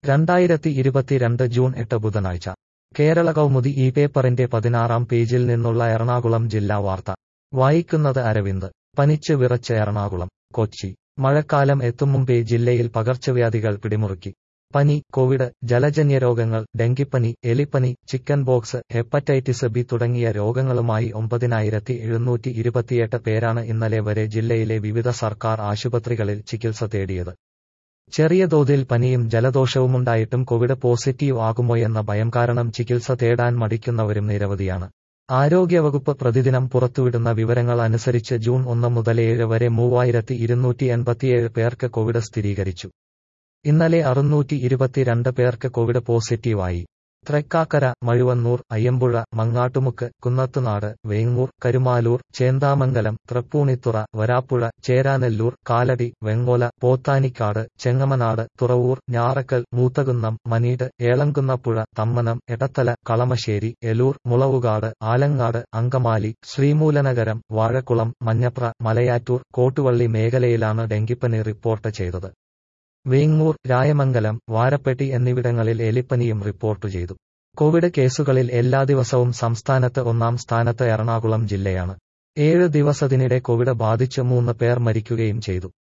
രണ്ടായിരത്തി ഇരുപത്തിരണ്ട് ജൂൺ എട്ട് ബുധനാഴ്ച കേരള കൗമുദി ഈ പേപ്പറിന്റെ പതിനാറാം പേജിൽ നിന്നുള്ള എറണാകുളം ജില്ലാ വാർത്ത വായിക്കുന്നത് അരവിന്ദ് പനിച്ച് വിറച്ച് എറണാകുളം കൊച്ചി മഴക്കാലം എത്തും മുമ്പേ ജില്ലയിൽ പകർച്ചവ്യാധികൾ പിടിമുറുക്കി പനി കോവിഡ് ജലജന്യ രോഗങ്ങൾ ഡെങ്കിപ്പനി എലിപ്പനി ചിക്കൻ ബോക്സ് ഹെപ്പറ്റൈറ്റിസ് ബി തുടങ്ങിയ രോഗങ്ങളുമായി ഒമ്പതിനായിരത്തി എഴുന്നൂറ്റി ഇരുപത്തിയെട്ട് പേരാണ് ഇന്നലെ വരെ ജില്ലയിലെ വിവിധ സർക്കാർ ആശുപത്രികളിൽ ചികിത്സ തേടിയത് ചെറിയ തോതിൽ പനിയും ജലദോഷവുമുണ്ടായിട്ടും കോവിഡ് പോസിറ്റീവ് ആകുമോയെന്ന ഭയം കാരണം ചികിത്സ തേടാൻ മടിക്കുന്നവരും നിരവധിയാണ് ആരോഗ്യവകുപ്പ് പ്രതിദിനം പുറത്തുവിടുന്ന വിവരങ്ങൾ അനുസരിച്ച് ജൂൺ ഒന്ന് മുതൽ ഏഴ് വരെ മൂവായിരത്തി ഇരുന്നൂറ്റി എൺപത്തിയേഴ് പേർക്ക് കോവിഡ് സ്ഥിരീകരിച്ചു ഇന്നലെ അറുന്നൂറ്റി ഇരുപത്തിരണ്ട് പേർക്ക് കോവിഡ് പോസിറ്റീവായി തൃക്കാക്കര മഴുവന്നൂർ അയ്യമ്പുഴ മങ്ങാട്ടുമുക്ക് കുന്നത്തുനാട് വേങ്ങൂർ കരുമാലൂർ ചേന്താമംഗലം തൃപ്പൂണിത്തുറ വരാപ്പുഴ ചേരാനെല്ലൂർ കാലടി വെങ്ങോല പോത്താനിക്കാട് ചെങ്ങമനാട് തുറവൂർ ഞാറക്കൽ മൂത്തകുന്നം മനീട് ഏളംകുന്നപ്പുഴ തമ്മനം എടത്തല കളമശ്ശേരി എലൂർ മുളവുകാട് ആലങ്ങാട് അങ്കമാലി ശ്രീമൂലനഗരം വാഴക്കുളം മഞ്ഞപ്ര മലയാറ്റൂർ കോട്ടുവള്ളി മേഖലയിലാണ് ഡെങ്കിപ്പനി റിപ്പോർട്ട് ചെയ്തത് വേങ്ങൂർ രായമംഗലം വാരപ്പെട്ടി എന്നിവിടങ്ങളിൽ എലിപ്പനിയും റിപ്പോർട്ട് ചെയ്തു കോവിഡ് കേസുകളിൽ എല്ലാ ദിവസവും സംസ്ഥാനത്ത് ഒന്നാം സ്ഥാനത്ത് എറണാകുളം ജില്ലയാണ് ഏഴ് ദിവസത്തിനിടെ കോവിഡ് ബാധിച്ച് മൂന്ന് പേർ മരിക്കുകയും ചെയ്തു